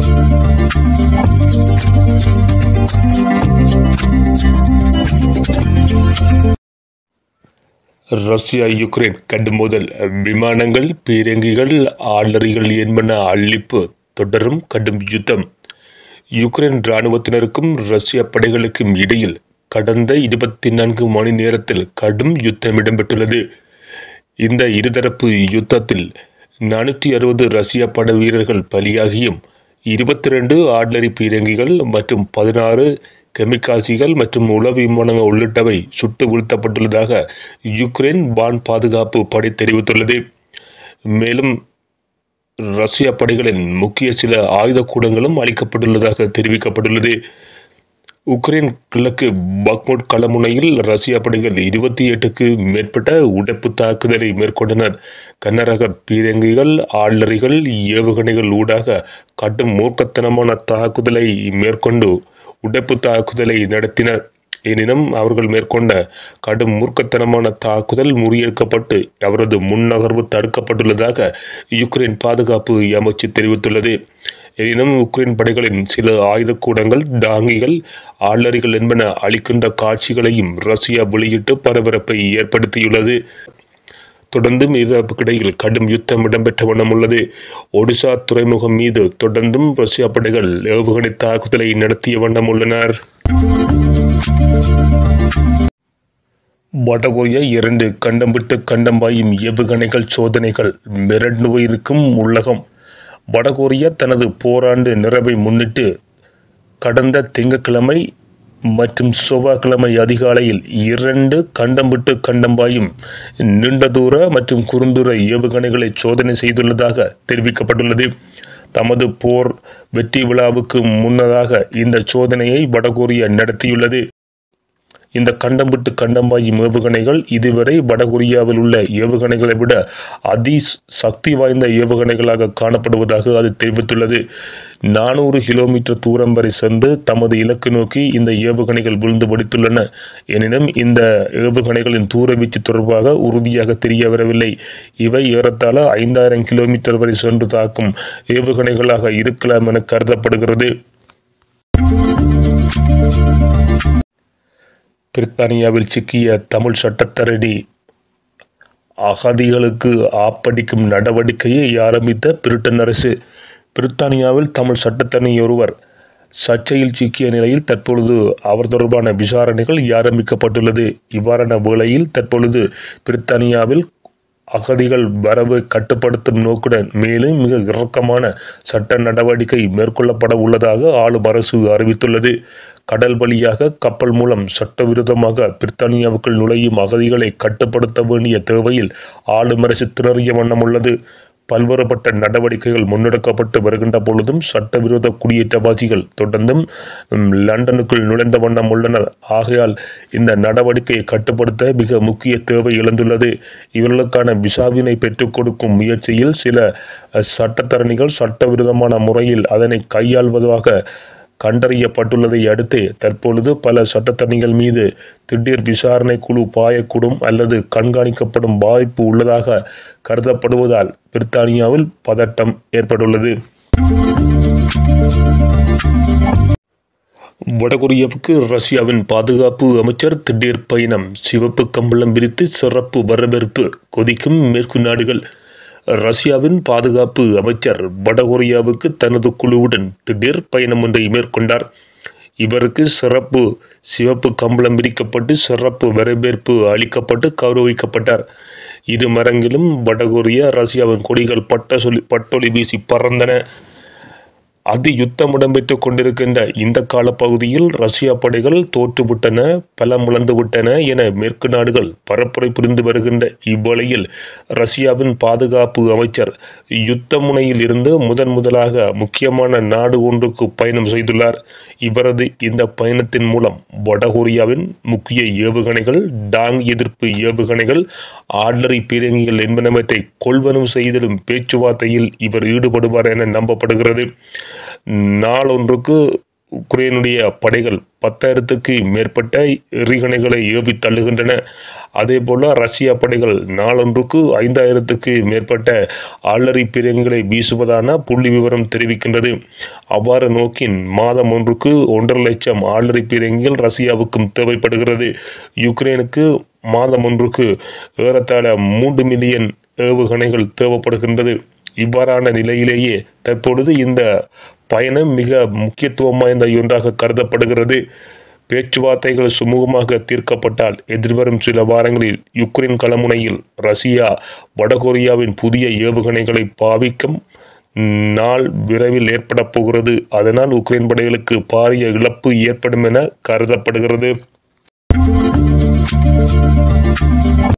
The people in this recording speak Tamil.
ரஷ்யா யுக்ரைன் கடும் மோதல் விமானங்கள் பீரங்கிகள் ஆளறிகள் என்பன அழிப்பு தொடரும் கடும் யுத்தம் யுக்ரைன் இராணுவத்தினருக்கும் ரஷ்ய படைகளுக்கும் இடையில் கடந்த இருபத்தி நான்கு மணி நேரத்தில் கடும் யுத்தம் இடம்பெற்றுள்ளது இந்த இருதரப்பு யுத்தத்தில் நானூற்றி அறுபது ரஷ்ய பட வீரர்கள் பலியாகியும் இருபத்தி ரெண்டு ஆட்லரி பீரங்கிகள் மற்றும் பதினாறு கெமிகாசிகள் மற்றும் உளவு விமானங்கள் உள்ளிட்டவை சுட்டு வீழ்த்தப்பட்டுள்ளதாக யுக்ரைன் வான் பாதுகாப்பு படை தெரிவித்துள்ளது மேலும் ரஷ்ய படைகளின் முக்கிய சில ஆயுத கூடங்களும் அளிக்கப்பட்டுள்ளதாக தெரிவிக்கப்பட்டுள்ளது உக்ரைன் கிழக்கு பக்முட் களமுனையில் ரஷ்ய படைகள் இருபத்தி எட்டுக்கு மேற்பட்ட உடைப்பு தாக்குதலை மேற்கொண்டனர் கன்னரக பீரங்கிகள் ஆளறிகள் ஏவுகணைகள் ஊடாக கடும் மூர்க்கத்தனமான தாக்குதலை மேற்கொண்டு உடைப்பு தாக்குதலை நடத்தினர் எனினும் அவர்கள் மேற்கொண்ட கடும் மூர்க்கத்தனமான தாக்குதல் முறியடிக்கப்பட்டு அவரது முன்னகர்வு தடுக்கப்பட்டுள்ளதாக யுக்ரைன் பாதுகாப்பு அமைச்சு தெரிவித்துள்ளது எனினும் உக்ரைன் படைகளின் சில ஆயுதக்கூடங்கள் டாங்கிகள் ஆளறிகள் என்பன அளிக்கின்ற காட்சிகளையும் ரஷ்யா வெளியிட்டு பரபரப்பை ஏற்படுத்தியுள்ளது தொடர்ந்தும் இருதரப்புக்கிடையில் கடும் யுத்தம் இடம்பெற்ற வண்ணம் உள்ளது ஒடிசா துறைமுகம் மீது தொடர்ந்தும் ரஷ்யா படைகள் ஏவுகணை தாக்குதலை நடத்திய வண்ணம் உள்ளனர் வடகொரியா இரண்டு கண்டம் விட்டு கண்டம் பாயும் ஏவுகணைகள் சோதனைகள் மிரண்டு இருக்கும் உள்ளகம் வடகொரியா தனது போராண்டு நிறைவை முன்னிட்டு கடந்த திங்கட்கிழமை மற்றும் செவ்வாய்க்கிழமை அதிகாலையில் இரண்டு கண்டம் விட்டு கண்டம் பாயும் நீண்ட தூர மற்றும் குறுந்தூர ஏவுகணைகளை சோதனை செய்துள்ளதாக தெரிவிக்கப்பட்டுள்ளது தமது போர் வெற்றி விழாவுக்கு முன்னதாக இந்த சோதனையை வடகொரியா நடத்தியுள்ளது இந்த கண்டம் விட்டு கண்டம் பாயும் ஏவுகணைகள் இதுவரை வடகொரியாவில் உள்ள ஏவுகணைகளை விட அதி சக்தி வாய்ந்த ஏவுகணைகளாக காணப்படுவதாக அது தெரிவித்துள்ளது நானூறு கிலோமீட்டர் தூரம் வரை சென்று தமது இலக்கு நோக்கி இந்த ஏவுகணைகள் விழுந்து வெடித்துள்ளன எனினும் இந்த ஏவுகணைகளின் தூரவீச்சு தொடர்பாக உறுதியாக தெரிய வரவில்லை இவை ஏறத்தாழ ஐந்தாயிரம் கிலோமீட்டர் வரை சென்று தாக்கும் ஏவுகணைகளாக இருக்கலாம் என கருதப்படுகிறது பிரித்தானியாவில் சிக்கிய தமிழ் சட்டத்தரணி அகதிகளுக்கு ஆப்படிக்கும் நடவடிக்கையை ஆரம்பித்த பிரிட்டன் அரசு பிரித்தானியாவில் தமிழ் சட்டத்தரணி ஒருவர் சர்ச்சையில் சிக்கிய நிலையில் தற்பொழுது அவர் தொடர்பான விசாரணைகள் ஆரம்பிக்கப்பட்டுள்ளது இவ்வாறான வேளையில் தற்பொழுது பிரித்தானியாவில் அகதிகள் வரவை கட்டுப்படுத்தும் நோக்குடன் மேலும் மிக இறக்கமான சட்ட நடவடிக்கை மேற்கொள்ளப்பட உள்ளதாக ஆளும் அரசு அறிவித்துள்ளது கடல் வழியாக கப்பல் மூலம் சட்டவிரோதமாக பிரித்தானியாவுக்குள் நுழையும் அகதிகளை கட்டுப்படுத்த வேண்டிய தேவையில் ஆளும் அரசு திணறிய வண்ணம் உள்ளது பல்வேறுபட்ட நடவடிக்கைகள் முன்னெடுக்கப்பட்டு வருகின்ற பொழுதும் சட்டவிரோத குடியேற்றவாசிகள் தொடர்ந்தும் லண்டனுக்குள் நுழைந்த வண்ணம் உள்ளனர் ஆகையால் இந்த நடவடிக்கையை கட்டுப்படுத்த மிக முக்கிய தேவை எழுந்துள்ளது இவர்களுக்கான விசாவினை பெற்றுக் கொடுக்கும் முயற்சியில் சில சட்டத்தரணிகள் சட்டவிரோதமான முறையில் அதனை கையாள்வதாக கண்டறியப்பட்டுள்ளதை அடுத்து தற்பொழுது பல சட்டத்தரணிகள் மீது திடீர் விசாரணை குழு பாயக்கூடும் அல்லது கண்காணிக்கப்படும் வாய்ப்பு உள்ளதாக கருதப்படுவதால் பிரித்தானியாவில் பதட்டம் ஏற்பட்டுள்ளது வடகொரியாவுக்கு ரஷ்யாவின் பாதுகாப்பு அமைச்சர் திடீர் பயணம் சிவப்பு கம்பளம் விரித்து சிறப்பு வரவேற்பு கொதிக்கும் மேற்கு நாடுகள் ரஷ்யாவின் பாதுகாப்பு அமைச்சர் வடகொரியாவுக்கு தனது குழுவுடன் திடீர் பயணம் ஒன்றை மேற்கொண்டார் இவருக்கு சிறப்பு சிவப்பு கம்பளம் விரிக்கப்பட்டு சிறப்பு வரவேற்பு அளிக்கப்பட்டு கௌரவிக்கப்பட்டார் இரு மரங்கிலும் வடகொரியா ரஷ்யாவின் கொடிகள் பட்ட சொல்லி பட்டொலி வீசி பறந்தன அதி யுத்தம் இடம்பெற்றுக் கொண்டிருக்கின்ற இந்த காலப்பகுதியில் ரஷ்ய படைகள் தோற்றுவிட்டன பலம் இழந்து விட்டன என மேற்கு நாடுகள் பரப்புரை புரிந்து வருகின்ற இவ்வேளையில் ரஷ்யாவின் பாதுகாப்பு அமைச்சர் யுத்த முனையில் இருந்து முதன் முதலாக முக்கியமான நாடு ஒன்றுக்கு பயணம் செய்துள்ளார் இவரது இந்த பயணத்தின் மூலம் வடகொரியாவின் முக்கிய ஏவுகணைகள் டாங் எதிர்ப்பு ஏவுகணைகள் ஆட்லரி பீரங்கிகள் என்பனவற்றை கொள்வனவு செய்திடும் பேச்சுவார்த்தையில் இவர் ஈடுபடுவார் என நம்பப்படுகிறது நாளொன்றுக்கு உக்ரைனுடைய படைகள் பத்தாயிரத்துக்கு மேற்பட்ட எறிகணைகளை ஏவி தள்ளுகின்றன அதே போல ரஷ்ய படைகள் நாளொன்றுக்கு ஐந்தாயிரத்துக்கு மேற்பட்ட ஆளறி பீரங்கிகளை வீசுவதான புள்ளி விவரம் தெரிவிக்கின்றது அவ்வாறு நோக்கின் மாதம் ஒன்றுக்கு ஒன்றரை லட்சம் ஆளறி பீரங்கிகள் ரஷ்யாவுக்கும் தேவைப்படுகிறது யுக்ரைனுக்கு மாதம் ஒன்றுக்கு ஏறத்தாழ மூன்று மில்லியன் ஏவுகணைகள் தேவைப்படுகின்றது இவ்வாறான நிலையிலேயே தற்பொழுது இந்த பயணம் மிக முக்கியத்துவம் வாய்ந்த ஒன்றாக கருதப்படுகிறது பேச்சுவார்த்தைகள் சுமூகமாக தீர்க்கப்பட்டால் எதிர்வரும் சில வாரங்களில் யுக்ரைன் களமுனையில் ரஷ்யா வடகொரியாவின் புதிய ஏவுகணைகளை பாவிக்கும் நாள் விரைவில் ஏற்பட போகிறது அதனால் உக்ரைன் படைகளுக்கு பாரிய இழப்பு ஏற்படும் என கருதப்படுகிறது